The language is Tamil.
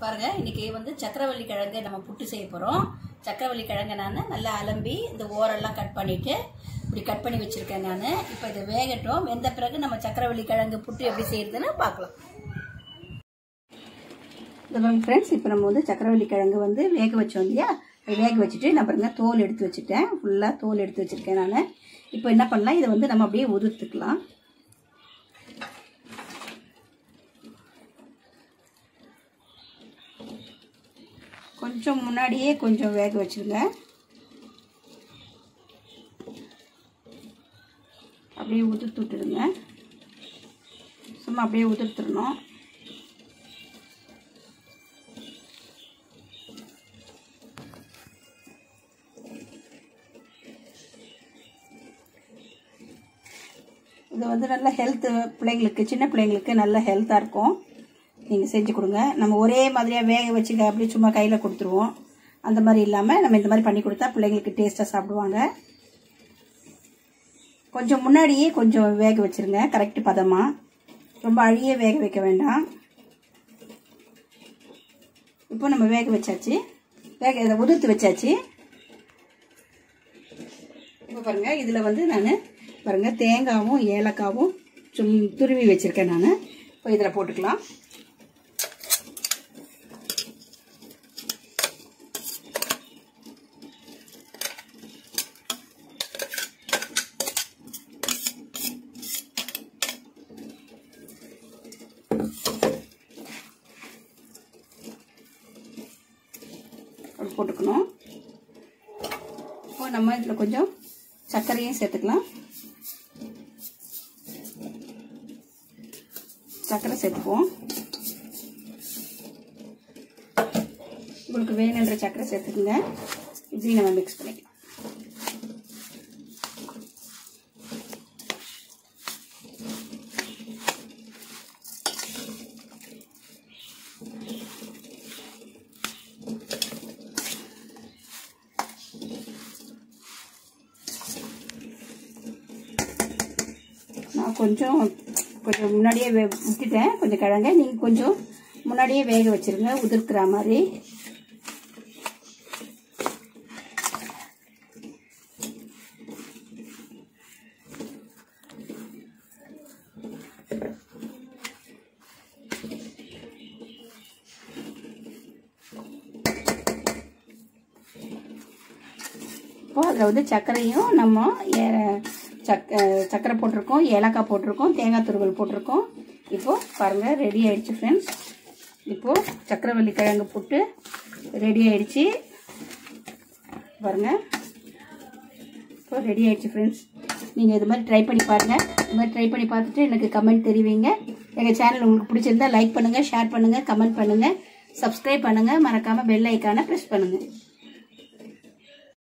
பாருங்க இன்னைக்கு வந்து சக்கரவள்ளி கிழங்கு நம்ம புட்டு செய்ய போகிறோம் சக்கரவள்ளி கிழங்கு நான் நல்லா அலம்பி இந்த ஓரெல்லாம் கட் பண்ணிட்டு இப்படி கட் பண்ணி வச்சிருக்கேன் நான் இப்போ இது வேகட்டும் வெந்த பிறகு நம்ம சக்கரவள்ளி கிழங்கு புட்டு எப்படி செய்யறதுன்னு பார்க்கலாம் இந்த ஃப்ரெண்ட்ஸ் இப்போ நம்ம வந்து சக்கரவள்ளி கிழங்கு வந்து வேக வச்சோம் இல்லையா அது வேக வச்சுட்டு நான் பாருங்க தோல் எடுத்து வச்சுட்டேன் ஃபுல்லாக தோல் எடுத்து வச்சிருக்கேன் நான் இப்போ என்ன பண்ணலாம் இதை வந்து நம்ம அப்படியே உதிர்த்துக்கலாம் கொஞ்சம் முன்னாடியே கொஞ்சம் வேக வச்சுருங்க அப்படியே உதிர்த்து விட்டுடுங்க சும்மா அப்படியே உதிர்த்துடணும் இது வந்து நல்ல ஹெல்த்து பிள்ளைங்களுக்கு சின்ன பிள்ளைங்களுக்கு நல்ல ஹெல்த்தாக இருக்கும் நீங்கள் செஞ்சு கொடுங்க நம்ம ஒரே மாதிரியாக வேக வச்சு அப்படியே சும்மா கையில் கொடுத்துருவோம் அந்த மாதிரி இல்லாமல் நம்ம இந்த மாதிரி பண்ணி கொடுத்தா பிள்ளைங்களுக்கு டேஸ்ட்டாக சாப்பிடுவாங்க கொஞ்சம் முன்னாடியே கொஞ்சம் வேக வச்சுருங்க கரெக்ட் பதமாக ரொம்ப அழிய வேக வைக்க வேண்டாம் இப்போ நம்ம வேக வச்சாச்சு வேக இதை உதிர்த்து வச்சாச்சு இப்போ பாருங்கள் இதில் வந்து நான் பாருங்கள் தேங்காவும் ஏலக்காவும் சும் துருவி வச்சுருக்கேன் நான் இப்போ இதில் போட்டுக்கலாம் அப்படி போட்டுக்கணும் இப்போ நம்ம இதில் கொஞ்சம் சர்க்கரையும் சேர்த்துக்கலாம் சர்க்கரை சேர்த்துக்குவோம் உங்களுக்கு வேணுன்ற சர்க்கரை சேர்த்துக்குங்க இதையும் நம்ம மிக்ஸ் பண்ணிக்கலாம் நான் கொஞ்சம் கொஞ்சம் முன்னாடியே வே விட்டுட்டேன் கொஞ்சம் கிழங்க நீங்கள் கொஞ்சம் முன்னாடியே வேக வச்சுருங்க உதிர்க்கிற மாதிரி இப்போ அதில் வந்து சர்க்கரையும் நம்ம சக் சர்க்கரை போட்டிருக்கோம் ஏலக்காய் போட்டிருக்கோம் தேங்காய் துருவல் போட்டிருக்கோம் இப்போது பாருங்கள் ரெடி ஆயிடுச்சு ஃப்ரெண்ட்ஸ் இப்போது சக்கரவள்ளி கிழங்கு போட்டு ரெடி ஆயிடுச்சு பாருங்கள் இப்போ ரெடி ஆயிடுச்சு ஃப்ரெண்ட்ஸ் நீங்கள் இது மாதிரி ட்ரை பண்ணி பாருங்கள் இது மாதிரி ட்ரை பண்ணி பார்த்துட்டு எனக்கு கமெண்ட் தெரிவிங்க எங்கள் சேனல் உங்களுக்கு பிடிச்சிருந்தா லைக் பண்ணுங்கள் ஷேர் பண்ணுங்கள் கமெண்ட் பண்ணுங்கள் சப்ஸ்கிரைப் பண்ணுங்கள் மறக்காமல் பெல் ஐக்கானை ப்ரெஸ் பண்ணுங்கள்